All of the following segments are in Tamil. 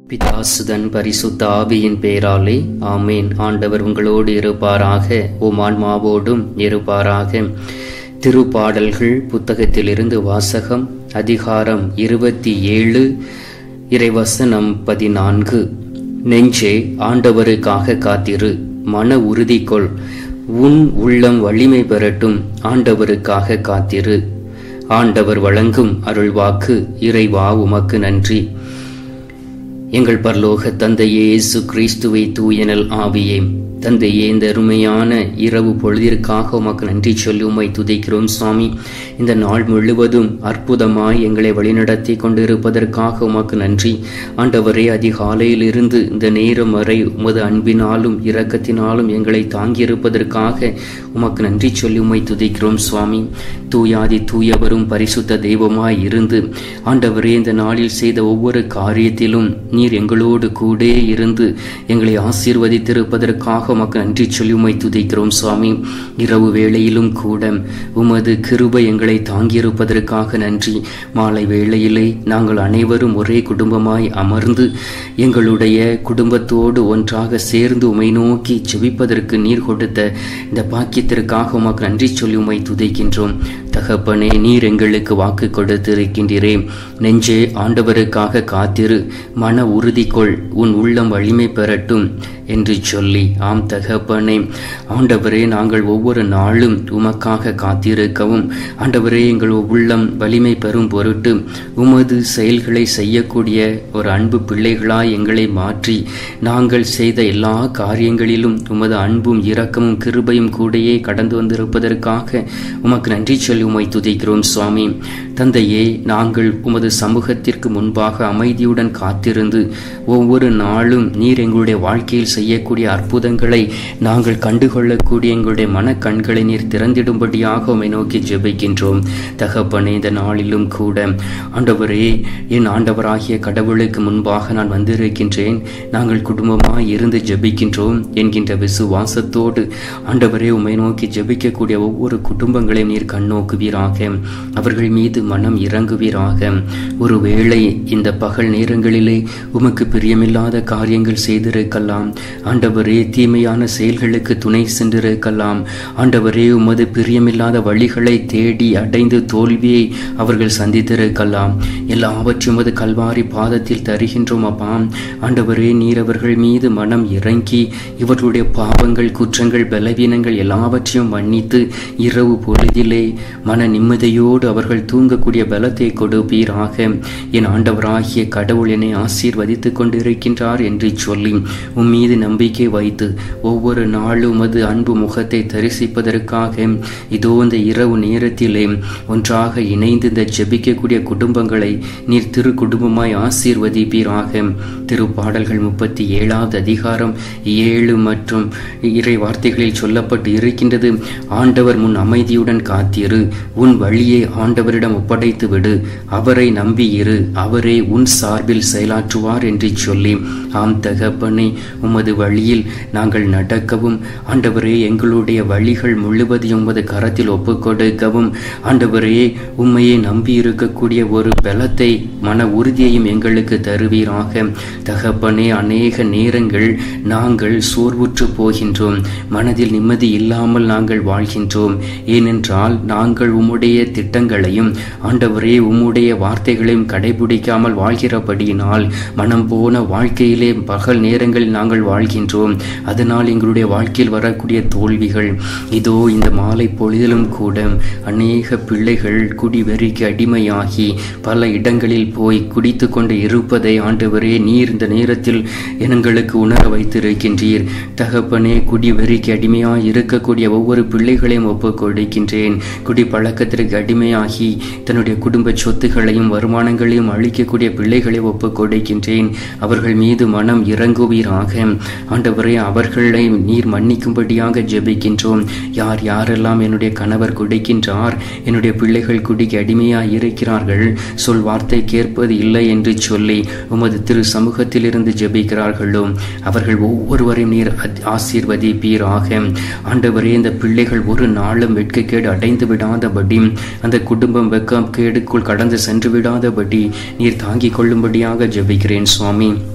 பிதாசுதன் பரிசுத்த ஆவியின் பேராலே ஆமேன் ஆண்டவர் உங்களோடு இருப்பாராக உம் ஆன்மாவோடும் இருப்பாராக திருப்பாடல்கள் புத்தகத்திலிருந்து வாசகம் அதிகாரம் இருபத்தி ஏழு இறைவசனம் பதினான்கு நெஞ்சே ஆண்டவருக்காக காத்திரு மன உறுதி கொள் உன் உள்ளம் வலிமை பெறட்டும் ஆண்டவருக்காக காத்திரு ஆண்டவர் வழங்கும் அருள்வாக்கு இறைவா உமக்கு நன்றி எங்கள் பரலோக தந்தையே இயேசு கிறிஸ்துவை தூயனல் ஆவியே தந்தையே இந்த அருமையான இரவு பொழுதிற்காக உமக்கு நன்றி சொல்லி உம்மை துதைக்கிறோம் சுவாமி இந்த நாள் முழுவதும் அற்புதமாய் எங்களை வழிநடத்தி கொண்டிருப்பதற்காக உமக்கு நன்றி ஆண்டவரே அதிகாலையிலிருந்து இந்த நேரம் வரை உமது அன்பினாலும் இரக்கத்தினாலும் எங்களை தாங்கியிருப்பதற்காக உமக்கு நன்றி சொல்லி உம்மை துதைக்கிறோம் சுவாமி தூயாதி தூயவரும் பரிசுத்த தெய்வமாய் இருந்து ஆண்டவரே இந்த நாளில் செய்த ஒவ்வொரு காரியத்திலும் நீர் எங்களோடு கூட இருந்து எங்களை ஆசீர்வதித்திருப்பதற்காக உமக்கு நன்றி சொல்லி உம்மை துதிக்கிறோம் சுவாமி இரவு வேளையிலும் கூட உமது கிருபை எங்களை தாங்கியிருப்பதற்காக நன்றி மாலை வேளையிலே நாங்கள் அனைவரும் ஒரே குடும்பமாய் அமர்ந்து எங்களுடைய குடும்பத்தோடு ஒன்றாக சேர்ந்து உமை நோக்கி செவிப்பதற்கு நீர் கொடுத்த இந்த பாக்கியத்திற்காக உமக்கு நன்றி சொல்லி உம்மை துதைக்கின்றோம் தகப்பனே நீர் எங்களுக்கு வாக்கு கொடுத்திருக்கின்றீரே நெஞ்சே ஆண்டவருக்காக காத்திரு மன உறுதி கொள் உன் உள்ளம் வலிமை பெறட்டும் என்று சொல்லி ஆம் தகப்பனே ஆண்டவரே நாங்கள் ஒவ்வொரு நாளும் உமக்காக காத்திருக்கவும் ஆண்டவரே எங்கள் உள்ளம் வலிமை பெறும் பொருட்டு உமது செயல்களை செய்யக்கூடிய ஒரு அன்பு பிள்ளைகளாய் எங்களை மாற்றி நாங்கள் செய்த எல்லா காரியங்களிலும் உமது அன்பும் இரக்கமும் கிருபையும் கூடையே கடந்து வந்திருப்பதற்காக உமக்கு நன்றி சொல்லி உமை துதிக்கிறோம் சுவாமி தந்தையே நாங்கள் உமது சமூகத்திற்கு முன்பாக அமைதியுடன் காத்திருந்து ஒவ்வொரு நாளும் நீர் எங்களுடைய வாழ்க்கையில் செய்யக்கூடிய அற்புதங்களை நாங்கள் கண்டுகொள்ளக்கூடிய எங்களுடைய மனக்கண்களை நீர் திறந்திடும்படியாக உமை நோக்கி ஜெபிக்கின்றோம் தகப்பனே இந்த நாளிலும் கூட ஆண்டவரே என் ஆண்டவராகிய கடவுளுக்கு முன்பாக நான் வந்திருக்கின்றேன் நாங்கள் குடும்பமாய் இருந்து ஜெபிக்கின்றோம் என்கின்ற விசுவாசத்தோடு ஆண்டவரே உமை நோக்கி ஜெபிக்கக்கூடிய ஒவ்வொரு குடும்பங்களையும் நீர் கண்ணோக்குவீராக அவர்கள் மீது மனம் இறங்குவீராக ஒருவேளை இந்த பகல் நேரங்களிலே உமக்கு பிரியமில்லாத காரியங்கள் செய்திருக்கலாம் ஆண்டவரே தீமையான செயல்களுக்கு துணை சென்றிருக்கலாம் ஆண்டவரே உமது பிரியமில்லாத வழிகளை தேடி அடைந்து தோல்வியை அவர்கள் சந்தித்திருக்கலாம் எல்லாவற்றையும் உமது கல்வாரி பாதத்தில் தருகின்றோம் அப்பா ஆண்டவரே நீர் அவர்கள் மீது மனம் இறங்கி இவர்களுடைய பாவங்கள் குற்றங்கள் பலவீனங்கள் எல்லாவற்றையும் மன்னித்து இரவு பொழுதிலே மன நிம்மதியோடு அவர்கள் தூங்கக்கூடிய பலத்தை கொடுப்பீராக என் ஆண்டவராகிய கடவுள் என்னை ஆசீர்வதித்துக் கொண்டிருக்கின்றார் என்று சொல்லி உம் மீது நம்பிக்கை வைத்து ஒவ்வொரு நாளும் உமது அன்பு முகத்தை தரிசிப்பதற்காக இதோ இந்த இரவு நேரத்திலே ஒன்றாக இணைந்து இந்த ஜெபிக்கக்கூடிய குடும்பங்களை நீர் திரு குடும்பமாய் ஆசீர்வதிப்பீராக திருப்பாடல்கள் முப்பத்தி ஏழாவது அதிகாரம் ஏழு மற்றும் இறை வார்த்தைகளில் சொல்லப்பட்டு இருக்கின்றது ஆண்டவர் முன் அமைதியுடன் காத்திரு உன் வழியை ஆண்டவரிடம் ஒப்படைத்து விடு அவரை நம்பி இரு அவரே உன் சார்பில் செயலாற்றுவார் என்று சொல்லி ஆம் தகப்பனை உமது வழியில் நாங்கள் நடக்கவும் ஆண்டவரே எங்களுடைய வழிகள் முழுவதையும் உமது கரத்தில் ஒப்புக்கொடுக்கவும் ஆண்டவரே உண்மையை நம்பி இருக்கக்கூடிய ஒரு பலத்தை மன உறுதியையும் எங்களுக்கு தருவீராக தகப்பனே அநேக நேரங்கள் நாங்கள் சோர்வுற்று போகின்றோம் மனதில் நிம்மதி இல்லாமல் நாங்கள் வாழ்கின்றோம் ஏனென்றால் நாங்கள் உம்முடைய திட்டங்களையும் ஆண்டவரே உம்முடைய வார்த்தைகளையும் கடைபிடிக்காமல் வாழ்கிறபடியினால் மனம் போன வாழ்க்கையிலே பகல் நேரங்களில் நாங்கள் வாழ்கின்றோம் அதனால் எங்களுடைய வாழ்க்கையில் வரக்கூடிய தோல்விகள் இதோ இந்த மாலை பொழுதிலும் கூட அநேக பிள்ளைகள் குடி வெறிக்கு அடிமையாகி பல இடங்களில் போய் குடித்து கொண்டு இருப்பதை ஆண்டவரே நீர் இந்த நேரத்தில் எங்களுக்கு உணர வைத்திருக்கின்றீர் தகப்பனே குடி வெறிக்கு அடிமையாய் இருக்கக்கூடிய ஒவ்வொரு பிள்ளைகளையும் ஒப்புக் கொடுக்கின்றேன் குடி பழக்கத்திற்கு அடிமையாகி தன்னுடைய குடும்ப சொத்துகளையும் வருமானங்களையும் அழிக்கக்கூடிய பிள்ளைகளை ஒப்புக் கொடுக்கின்றேன் அவர்கள் மீது மனம் இறங்குவீராக ஆண்டவரே அவர்களை நீர் மன்னிக்கும்படியாக ஜெபிக்கின்றோம் யார் யாரெல்லாம் என்னுடைய கணவர் குடிக்கின்றார் என்னுடைய பிள்ளைகள் குடிக்கு அடிமையாய் இருக்கிறார்கள் சொல் வார்த்தை கேட்பது இல்லை என்று சொல்லி உமது திரு சமூகத்திலிருந்து ஜெபிக்கிறார்களோ அவர்கள் ஒவ்வொருவரையும் நீர் ஆசீர்வதிப்பீராக ஆண்டவரே இந்த பிள்ளைகள் ஒரு நாளும் வெட்கக்கேடு அடைந்து விடாதபடி அந்த குடும்பம் வெட்கக்கேடுக்குள் கடந்து சென்று விடாதபடி நீர் தாங்கிக் கொள்ளும்படியாக ஜெபிக்கிறேன் சுவாமி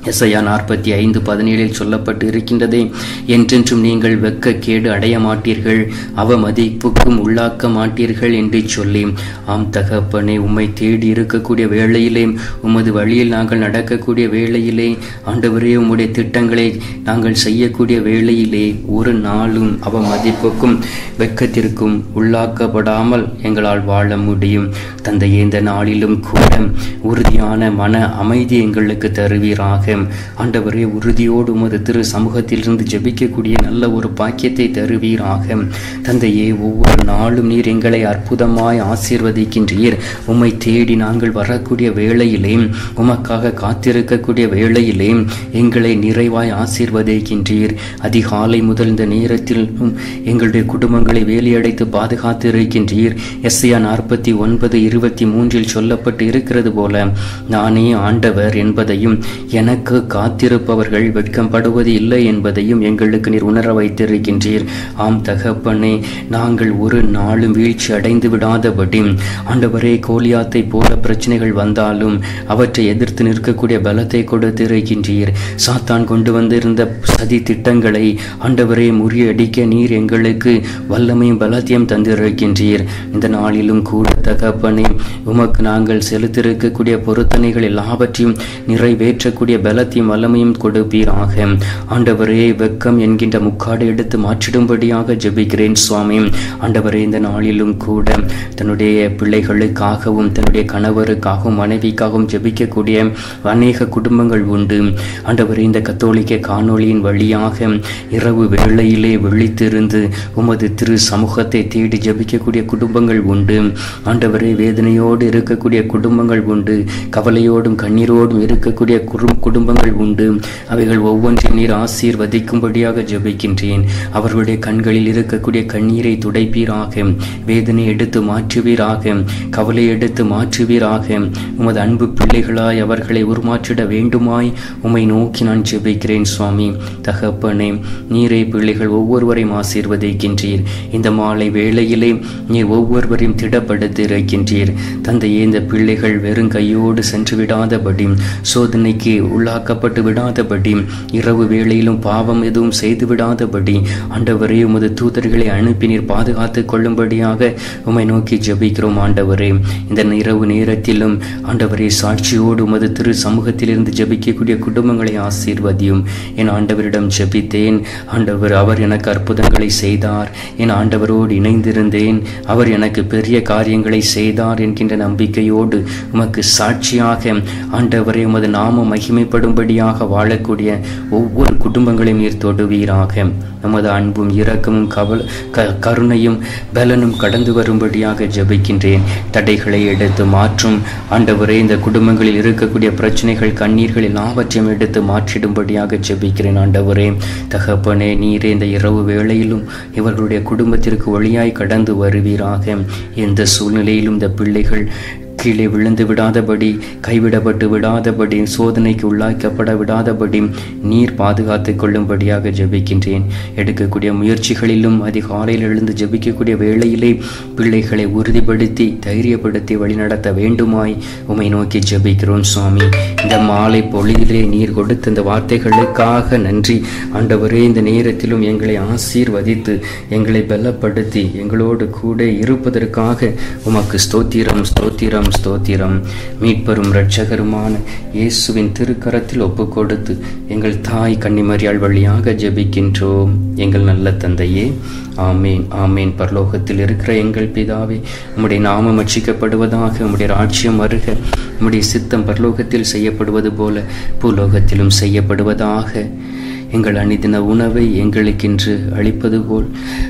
எஸ்ஐயா நாற்பத்தி ஐந்து பதினேழில் சொல்லப்பட்டு இருக்கின்றதே என்றென்றும் நீங்கள் வெட்கக்கேடு அடைய மாட்டீர்கள் அவமதிப்புக்கும் உள்ளாக்க மாட்டீர்கள் என்று சொல்லி ஆம் தகப்பனே உம்மை தேடி இருக்கக்கூடிய வேளையிலே உமது வழியில் நாங்கள் நடக்கக்கூடிய வேளையிலே ஆண்டவரே உம்முடைய திட்டங்களை நாங்கள் செய்யக்கூடிய வேளையிலே ஒரு நாளும் அவமதிப்புக்கும் வெட்கத்திற்கும் உள்ளாக்கப்படாமல் எங்களால் வாழ முடியும் தந்தையே இந்த நாளிலும் கூட உறுதியான மன அமைதி எங்களுக்கு தருவீராக ஆண்டவரே உறுதியோடு உமது திரு சமூகத்திலிருந்து ஜெபிக்கக்கூடிய நல்ல ஒரு பாக்கியத்தை தருவீராக தந்தையே ஒவ்வொரு நாளும் நீர் எங்களை அற்புதமாய் ஆசீர்வதிக்கின்றீர் உம்மை தேடி நாங்கள் வரக்கூடிய வேளையிலே உமக்காக காத்திருக்கக்கூடிய வேளையிலே எங்களை நிறைவாய் ஆசீர்வதிக்கின்றீர் அதிகாலை முதல் இந்த நேரத்திலும் எங்களுடைய குடும்பங்களை வேலியடைத்து பாதுகாத்து இருக்கின்றீர் எஸ்ஐயா நாற்பத்தி ஒன்பது இருபத்தி மூன்றில் சொல்லப்பட்டு இருக்கிறது போல நானே ஆண்டவர் என்பதையும் எனக்கு காத்திருப்பவர்கள் வெட்கப்படுவது இல்லை என்பதையும் எங்களுக்கு நீர் உணர வைத்திருக்கின்றீர் ஆம் தகப்பனே நாங்கள் ஒரு நாளும் வீழ்ச்சி அடைந்து விடாதபடி ஆண்டவரே கோலியாத்தை போல பிரச்சனைகள் வந்தாலும் அவற்றை எதிர்த்து நிற்கக்கூடிய பலத்தை கொடுத்திருக்கின்றீர் சாத்தான் கொண்டு வந்திருந்த சதி திட்டங்களை ஆண்டவரே முறியடிக்க நீர் எங்களுக்கு வல்லமையும் பலத்தையும் தந்திருக்கின்றீர் இந்த நாளிலும் கூட தகப்பனே உமக்கு நாங்கள் செலுத்திருக்கக்கூடிய பொருத்தனைகள் எல்லாவற்றையும் நிறைவேற்றக்கூடிய பலத்தையும் வல்லமையும் கொடுப்பீராக ஆண்டவரே வெக்கம் என்கின்ற முக்காடு எடுத்து மாற்றிடும்படியாக ஜெபிக்கிறேன் சுவாமி ஆண்டவரே இந்த நாளிலும் கூட தன்னுடைய பிள்ளைகளுக்காகவும் தன்னுடைய கணவருக்காகவும் மனைவிக்காகவும் ஜெபிக்கக்கூடிய அநேக குடும்பங்கள் உண்டு ஆண்டவரே இந்த கத்தோலிக்க காணொளியின் வழியாக இரவு வேளையிலே விழித்திருந்து உமது திரு சமூகத்தை தேடி ஜெபிக்கக்கூடிய குடும்பங்கள் உண்டு ஆண்டவரே வேதனையோடு இருக்கக்கூடிய குடும்பங்கள் உண்டு கவலையோடும் கண்ணீரோடும் இருக்கக்கூடிய குறும் குடும்பங்கள் உண்டு அவைகள் ஒவ்வொன்றையும் நீர் ஆசீர்வதிக்கும்படியாக ஜெபிக்கின்றேன் அவர்களுடைய கண்களில் இருக்கக்கூடிய கண்ணீரை துடைப்பீராக வேதனை எடுத்து மாற்றுவீராக கவலை எடுத்து மாற்றுவீராக உமது அன்பு பிள்ளைகளாய் அவர்களை உருமாற்றிட வேண்டுமாய் உம்மை நோக்கி நான் ஜெபிக்கிறேன் சுவாமி தகப்பனே நீரே பிள்ளைகள் ஒவ்வொருவரையும் ஆசீர்வதிக்கின்றீர் இந்த மாலை வேளையிலே நீர் ஒவ்வொருவரையும் திடப்படுத்தி இருக்கின்றீர் தந்தையே இந்த பிள்ளைகள் வெறும் கையோடு சென்று விடாதபடி சோதனைக்கு உள்ளாக்கப்பட்டு விடாதபடி இரவு வேளையிலும் பாவம் எதுவும் செய்து விடாதபடி ஆண்டவரே உமது தூதர்களை அனுப்பி நீர் பாதுகாத்துக் கொள்ளும்படியாக உம்மை நோக்கி ஜெபிக்கிறோம் ஆண்டவரே இந்த இரவு நேரத்திலும் ஆண்டவரே சாட்சியோடு உமது திரு சமூகத்திலிருந்து ஜெபிக்கக்கூடிய குடும்பங்களை ஆசீர்வதியும் என் ஆண்டவரிடம் ஜெபித்தேன் ஆண்டவர் அவர் எனக்கு அற்புதங்களை செய்தார் என் ஆண்டவரோடு இணைந்திருந்தேன் அவர் எனக்கு பெரிய காரியங்களை செய்தார் என்கின்ற நம்பிக்கையோடு உமக்கு சாட்சியாக ஆண்டவரே உமது நாம மகிமைப்படும்படியாக வாழக்கூடிய ஒவ்வொரு குடும்பங்களையும் நீர் தொடுவீராக நமது அன்பும் இரக்கமும் கவல் க கருணையும் பலனும் கடந்து வரும்படியாக ஜெபிக்கின்றேன் தடைகளை எடுத்து மாற்றும் ஆண்டவரே இந்த குடும்பங்களில் இருக்கக்கூடிய பிரச்சனைகள் கண்ணீர்கள் எல்லாவற்றையும் எடுத்து மாற்றிடும்படியாக ஜெபிக்கிறேன் ஆண்டவரே தகப்பனே நீரே இந்த இரவு வேளையிலும் இவர்களுடைய குடும்பத்திற்கு வழியாய் கடந்து வருவீராக எந்த சூழ்நிலையிலும் இந்த பிள்ளைகள் கீழே விழுந்து விடாதபடி கைவிடப்பட்டு விடாதபடி சோதனைக்கு உள்ளாக்கப்பட விடாதபடி நீர் பாதுகாத்துக் கொள்ளும்படியாக ஜெபிக்கின்றேன் எடுக்கக்கூடிய முயற்சிகளிலும் அதிகாலையில் எழுந்து ஜெபிக்கக்கூடிய வேளையிலே பிள்ளைகளை உறுதிப்படுத்தி தைரியப்படுத்தி வழிநடத்த வேண்டுமாய் உமை நோக்கி ஜெபிக்கிறோம் சுவாமி இந்த மாலை பொழுதிலே நீர் கொடுத்த இந்த வார்த்தைகளுக்காக நன்றி ஆண்டவரே இந்த நேரத்திலும் எங்களை ஆசீர்வதித்து எங்களை பலப்படுத்தி எங்களோடு கூட இருப்பதற்காக உமக்கு ஸ்தோத்திரம் ஸ்தோத்திரம் ஸ்தோத்திரம் மீட்பரும் இரட்சகருமான இயேசுவின் திருக்கரத்தில் ஒப்பு கொடுத்து எங்கள் தாய் கன்னிமரியாள் வழியாக ஜெபிக்கின்றோம் எங்கள் நல்ல தந்தையே ஆமேன் ஆமேன் பரலோகத்தில் இருக்கிற எங்கள் பிதாவே உம்முடைய நாமம் அச்சிக்கப்படுவதாக உம்முடைய ராட்சியம் வருக உம்முடைய சித்தம் பரலோகத்தில் செய்யப்படுவது போல பூலோகத்திலும் செய்யப்படுவதாக எங்கள் அணிதின உணவை எங்களுக்கென்று அளிப்பது போல்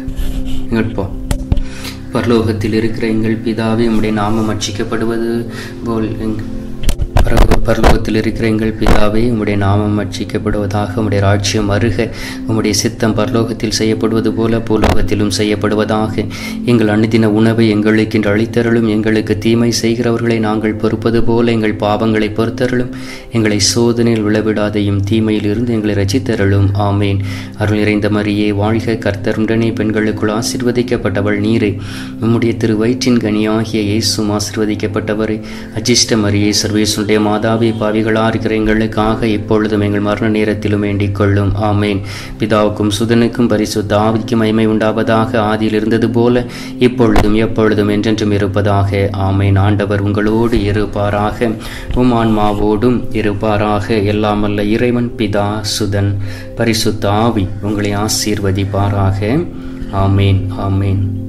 எங்கள் பா பரலோகத்தில் இருக்கிற எங்கள் பிதாவே உம்முடைய நாமம் அச்சிக்கப்படுவது போல் எங் பரலோ- பரலோகத்தில் இருக்கிற எங்கள் பிதாவே உம்முடைய நாமம் அர்ச்சிக்கப்படுவதாக உம்முடைய ராஜ்யம் அருக உம்முடைய சித்தம் பரலோகத்தில் செய்யப்படுவது போல பூலோகத்திலும் செய்யப்படுவதாக எங்கள் அனுதின உணவை எங்களுக்கு இன்று அளித்தருளும் எங்களுக்கு தீமை செய்கிறவர்களை நாங்கள் பொறுப்பது போல எங்கள் பாவங்களை பொறுத்தருளும் எங்களை சோதனையில் விழவிடாதையும் தீமையில் இருந்து எங்களை ரசித்தருளும் ஆமேன் அருள் நிறைந்த மரியே வாழ்க கர்த்தருடனே பெண்களுக்குள் ஆசீர்வதிக்கப்பட்டவள் நீரே உம்முடைய திரு வயிற்றின் கனியாகிய இயேசும் ஆசீர்வதிக்கப்பட்டவரே அஜிஷ்ட மரியே சர்வேசுடைய மாதா பிதாவே பாவிகளா இருக்கிற எங்களுக்காக இப்பொழுதும் எங்கள் மரண நேரத்திலும் வேண்டிக் கொள்ளும் ஆமேன் பிதாவுக்கும் சுதனுக்கும் பரிசுத்த ஆவிக்கும் மகிமை உண்டாவதாக ஆதியில் இருந்தது போல இப்பொழுதும் எப்பொழுதும் என்றென்றும் இருப்பதாக ஆமேன் ஆண்டவர் உங்களோடு இருப்பாராக உம் ஆன்மாவோடும் இருப்பாராக எல்லாமல்ல இறைவன் பிதா சுதன் பரிசுத்த ஆவி உங்களை ஆசீர்வதிப்பாராக ஆமேன் ஆமேன்